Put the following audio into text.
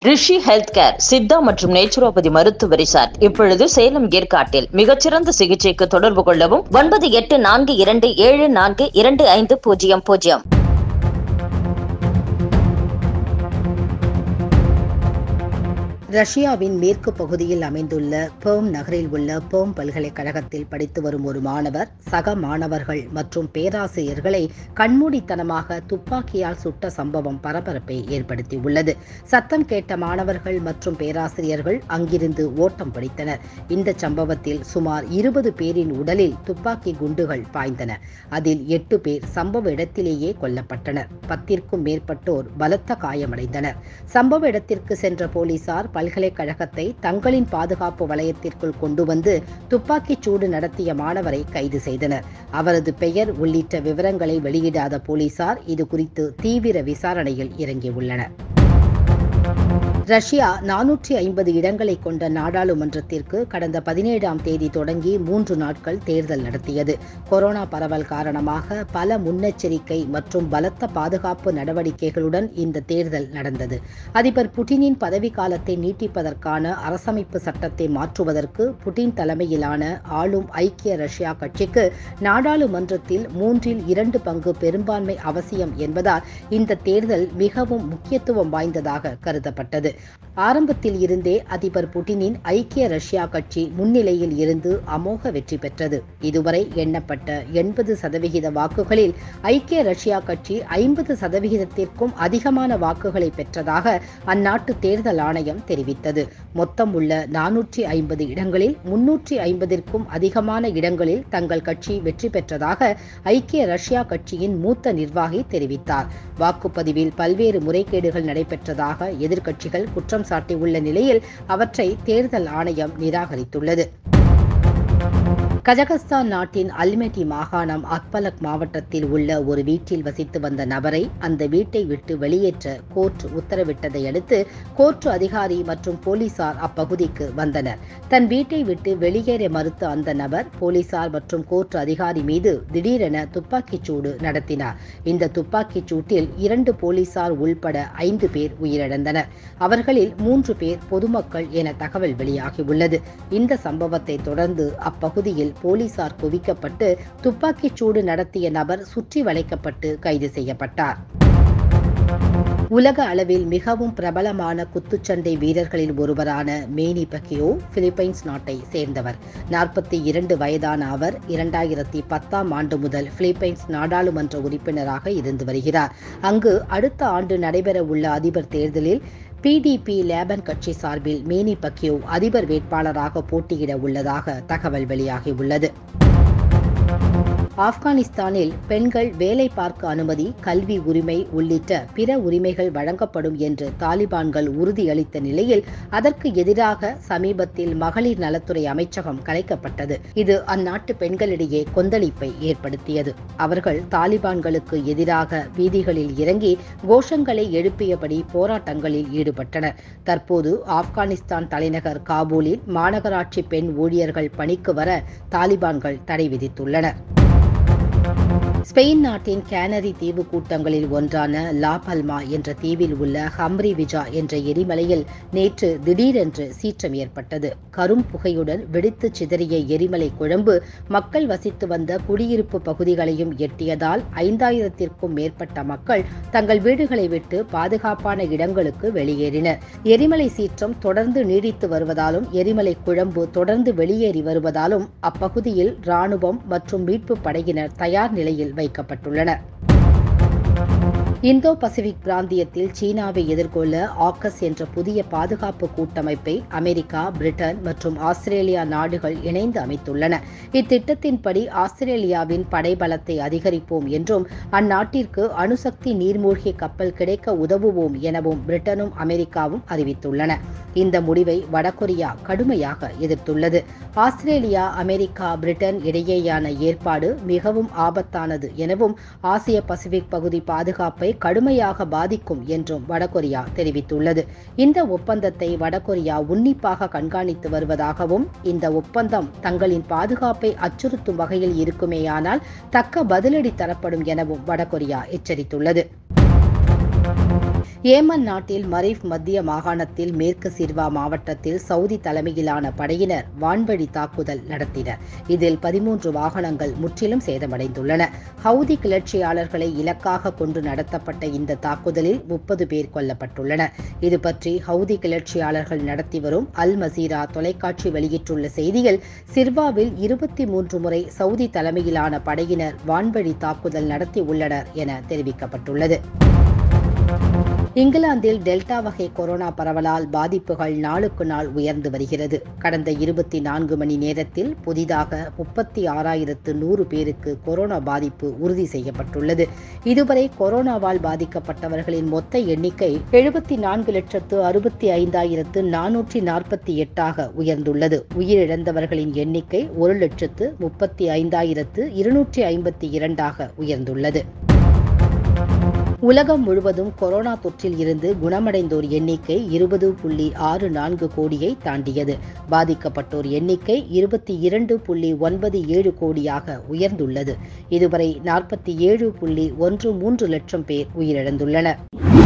ரிஷி health care Siddha மற்றும் naturopathy மருத்துவ resort இப்பொழுது சேலம் ஏற்காட்டில் மிகச்சிறந்த சிகிச்சைக்கு தொடர்பு கொள்ளவும் ஒன்பது எட்டு நான்கு இரண்டு ஏழு நான்கு இரண்டு ஐந்து பூஜ்ஜியம் பூஜ்ஜியம் ரஷ்யாவின் மேற்கு பகுதியில் அமைந்துள்ள பேர்ம் நகரில் உள்ள பேர்ம் பல்கலைக்கழகத்தில் படித்து வரும் ஒரு மாணவர் சக மாணவர்கள் மற்றும் பேராசிரியர்களை கண்மூடித்தனமாக துப்பாக்கியால் சுட்ட சம்பவம் பரபரப்பை ஏற்படுத்தியுள்ளது சத்தம் கேட்ட மாணவர்கள் மற்றும் பேராசிரியர்கள் அங்கிருந்து ஓட்டம் பிடித்தனர் இந்த சம்பவத்தில் சுமார் இருபது பேரின் உடலில் துப்பாக்கி குண்டுகள் பாய்ந்தன அதில் எட்டு பேர் சம்பவ இடத்திலேயே கொல்லப்பட்டனர் பத்திற்கும் மேற்பட்டோர் பலத்த காயமடைந்தனர் சம்பவ இடத்திற்கு சென்ற போலீசார் பல்கலைக்கழகத்தை தங்களின் பாதுகாப்பு வலயத்திற்குள் கொண்டு வந்து துப்பாக்கிச் சூடு நடத்திய மாணவரை கைது செய்தனர் அவரது பெயர் உள்ளிட்ட விவரங்களை வெளியிடாத போலீசார் இது குறித்து தீவிர விசாரணையில் இறங்கியுள்ளனர் ரஷ்யா நானூற்றி ஐம்பது இடங்களை கொண்ட நாடாளுமன்றத்திற்கு கடந்த பதினேழாம் தேதி தொடங்கி மூன்று நாட்கள் தேர்தல் நடத்தியது கொரோனா பரவல் காரணமாக பல முன்னெச்சரிக்கை மற்றும் பலத்த பாதுகாப்பு நடவடிக்கைகளுடன் இந்த தேர்தல் நடந்தது அதிபர் புட்டினின் பதவிக்காலத்தை நீட்டிப்பதற்கான அரசமைப்பு சட்டத்தை மாற்றுவதற்கு புட்டின் தலைமையிலான ஆளும் ஐக்கிய ரஷ்யா கட்சிக்கு நாடாளுமன்றத்தில் மூன்றில் இரண்டு பங்கு பெரும்பான்மை அவசியம் என்பதால் இந்த தேர்தல் மிகவும் முக்கியத்துவம் வாய்ந்ததாக கருதப்பட்டது ஆரம்பத்தில் இருந்தே அதிபர் புட்டினின் ஐக்கிய ரஷ்யா கட்சி முன்னிலையில் இருந்து அமோக வெற்றி பெற்றது இதுவரை எண்ணப்பட்ட எண்பது சதவிகித வாக்குகளில் ஐக்கிய ரஷ்யா கட்சி ஐம்பது சதவிகிதத்திற்கும் அதிகமான வாக்குகளை பெற்றதாக அந்நாட்டு தேர்தல் ஆணையம் தெரிவித்தது மொத்தம் உள்ள நானூற்றி ஐம்பது இடங்களில் முன்னூற்றி ஐம்பதிற்கும் அதிகமான இடங்களில் தங்கள் கட்சி வெற்றி பெற்றதாக ஐக்கிய ரஷ்யா கட்சியின் மூத்த நிர்வாகி தெரிவித்தார் வாக்குப்பதிவில் பல்வேறு முறைகேடுகள் நடைபெற்றதாக எதிர்க்கட்சிகள் குற்றம் சாட்டியுள்ள நிலையில் அவற்றை தேர்தல் ஆணையம் நிராகரித்துள்ளது கஜகஸ்தான் நாட்டின் அல்மெட்டி மாகாணம் அக்பலக் மாவட்டத்தில் உள்ள ஒரு வீட்டில் வசித்து வந்த நபரை அந்த வீட்டை விட்டு வெளியேற்ற கோர்ட் உத்தரவிட்டதை அடுத்து கோர்ட் அதிகாரி மற்றும் போலீசார் அப்பகுதிக்கு வந்தனர் தன் வீட்டை விட்டு வெளியேற மறுத்த அந்த நபர் போலீசார் மற்றும் கோர்ட் அதிகாரி மீது திடீரென துப்பாக்கிச் சூடு நடத்தினார் இந்த துப்பாக்கிச் சூட்டில் இரண்டு போலீசார் உள்பட ஐந்து பேர் உயிரிழந்தனர் அவர்களில் மூன்று பேர் பொதுமக்கள் என தகவல் வெளியாகியுள்ளது இந்த சம்பவத்தை தொடர்ந்து அப்பகுதியில் போலீசார் குவிக்கப்பட்டு துப்பாக்கிச் சூடு நடத்திய நபர் சுற்றி வளைக்கப்பட்டு கைது செய்யப்பட்டார் உலக அளவில் மிகவும் பிரபலமான குத்துச்சண்டை வீரர்களில் ஒருவரான மேனி பக்கியோ பிலிப்பைன்ஸ் நாட்டை சேர்ந்தவர் நாற்பத்தி இரண்டு வயதான அவர் இரண்டாயிரத்தி பத்தாம் ஆண்டு முதல் பிலிப்பைன்ஸ் நாடாளுமன்ற உறுப்பினராக இருந்து வருகிறார் அங்கு அடுத்த ஆண்டு நடைபெற உள்ள அதிபர் தேர்தலில் பிடிபி லேபன் கட்சி சார்பில் மேனி பக்கியோ அதிபர் வேட்பாளராக போட்டியிட உள்ளதாக தகவல் வெளியாகியுள்ளது ஆப்கானிஸ்தானில் பெண்கள் வேலை பார்க்க அனுமதி கல்வி உரிமை உள்ளிட்ட பிற உரிமைகள் வழங்கப்படும் என்று தாலிபான்கள் உறுதியளித்த நிலையில் அதற்கு எதிராக சமீபத்தில் மகளிர் நலத்துறை அமைச்சகம் கலைக்கப்பட்டது இது அந்நாட்டு பெண்களிடையே கொந்தளிப்பை ஏற்படுத்தியது அவர்கள் தாலிபான்களுக்கு எதிராக வீதிகளில் இறங்கி கோஷங்களை எழுப்பியபடி போராட்டங்களில் ஈடுபட்டனர் தற்போது ஆப்கானிஸ்தான் தலைநகர் காபூலில் மாநகராட்சி பெண் ஊழியர்கள் பணிக்கு வர தாலிபான்கள் தடை விதித்துள்ளனர் ஸ்பெயின் நாட்டின் கேனரி தீவு கூட்டங்களில் ஒன்றான லா பல்மா என்ற தீவில் உள்ள ஹம்ரி விஜா என்ற எரிமலையில் நேற்று திடீரென்று சீற்றம் ஏற்பட்டது கரும் புகையுடன் வெடித்து சிதறிய எரிமலை குழம்பு மக்கள் வசித்து வந்த குடியிருப்பு பகுதிகளையும் எட்டியதால் ஐந்தாயிரத்திற்கும் மேற்பட்ட மக்கள் தங்கள் வீடுகளை விட்டு பாதுகாப்பான இடங்களுக்கு வெளியேறினர் எரிமலை சீற்றம் தொடர்ந்து நீடித்து வருவதாலும் எரிமலை குழம்பு தொடர்ந்து வெளியேறி வருவதாலும் அப்பகுதியில் ராணுவம் மற்றும் மீட்பு படையினர் தயார் நிலையில் வைக்கப்பட்டுள்ளனர் இந்தோ பசிபிக் பிராந்தியத்தில் சீனாவை எதிர்கொள்ள ஆக்கஸ் என்ற புதிய பாதுகாப்பு கூட்டமைப்பை அமெரிக்கா பிரிட்டன் மற்றும் ஆஸ்திரேலியா நாடுகள் இணைந்து அமைத்துள்ளன இத்திட்டத்தின்படி ஆஸ்திரேலியாவின் படைபலத்தை அதிகரிப்போம் என்றும் அந்நாட்டிற்கு அணுசக்தி நீர்மூழ்கி கப்பல் கிடைக்க உதவுவோம் எனவும் பிரிட்டனும் அமெரிக்காவும் அறிவித்துள்ளன இந்த முடிவை வடகொரியா கடுமையாக எதிர்த்துள்ளது ஆஸ்திரேலியா அமெரிக்கா பிரிட்டன் இடையேயான ஏற்பாடு மிகவும் ஆபத்தானது எனவும் ஆசிய பசிபிக் பகுதி பாதுகாப்பை கடுமையாக பாதிக்கும் என்றும் வடகொரியா தெரிவித்துள்ளது இந்த ஒப்பந்தத்தை வடகொரியா உன்னிப்பாக கண்காணித்து வருவதாகவும் இந்த ஒப்பந்தம் தங்களின் பாதுகாப்பை அச்சுறுத்தும் வகையில் இருக்குமேயானால் தக்க பதிலடி தரப்படும் எனவும் வடகொரியா எச்சரித்துள்ளது ஏமன் நாட்டில் மரீஃப் மத்திய மாகாணத்தில் மேற்கு சிர்வா மாவட்டத்தில் சவுதி தலைமையிலான படையினர் வான்வழி தாக்குதல் நடத்தினர் இதில் பதிமூன்று வாகனங்கள் முற்றிலும் சேதமடைந்துள்ளன ஹவுதி கிளர்ச்சியாளர்களை இலக்காக கொண்டு நடத்தப்பட்ட இந்த தாக்குதலில் முப்பது பேர் கொல்லப்பட்டுள்ளனர் இது பற்றி ஹவுதி கிளர்ச்சியாளர்கள் நடத்தி வரும் அல் மசீரா தொலைக்காட்சி வெளியிட்டுள்ள செய்தியில் சிர்வாவில் இருபத்தி மூன்று முறை சவுதி தலைமையிலான படையினர் வான்வழி தாக்குதல் நடத்தி உள்ளனர் என தெரிவிக்கப்பட்டுள்ளது இங்கிலாந்தில் டெல்டா வகை கொரோனா பரவலால் பாதிப்புகள் நாளுக்கு நாள் உயர்ந்து வருகிறது கடந்த இருபத்தி நான்கு மணி நேரத்தில் புதிதாக முப்பத்தி ஆறாயிரத்து நூறு பேருக்கு கொரோனா பாதிப்பு உறுதி செய்யப்பட்டுள்ளது இதுவரை கொரோனாவால் பாதிக்கப்பட்டவர்களின் மொத்த எண்ணிக்கை எழுபத்தி நான்கு லட்சத்து அறுபத்தி ஐந்தாயிரத்து நானூற்றி நாற்பத்தி எட்டாக உயர்ந்துள்ளது உயிரிழந்தவர்களின் எண்ணிக்கை ஒரு லட்சத்து முப்பத்தி ஐந்தாயிரத்து இருநூற்றி ஐம்பத்தி இரண்டாக உயர்ந்துள்ளது உலகம் முழுவதும் கொரோனா தொற்றில் இருந்து குணமடைந்தோர் எண்ணிக்கை இருபது புள்ளி ஆறு நான்கு கோடியை தாண்டியது பாதிக்கப்பட்டோர் எண்ணிக்கை இருபத்தி இரண்டு புள்ளி ஒன்பது ஏழு கோடியாக உயர்ந்துள்ளது இதுவரை நாற்பத்தி ஏழு புள்ளி ஒன்று மூன்று லட்சம் பேர் உயிரிழந்துள்ளனர்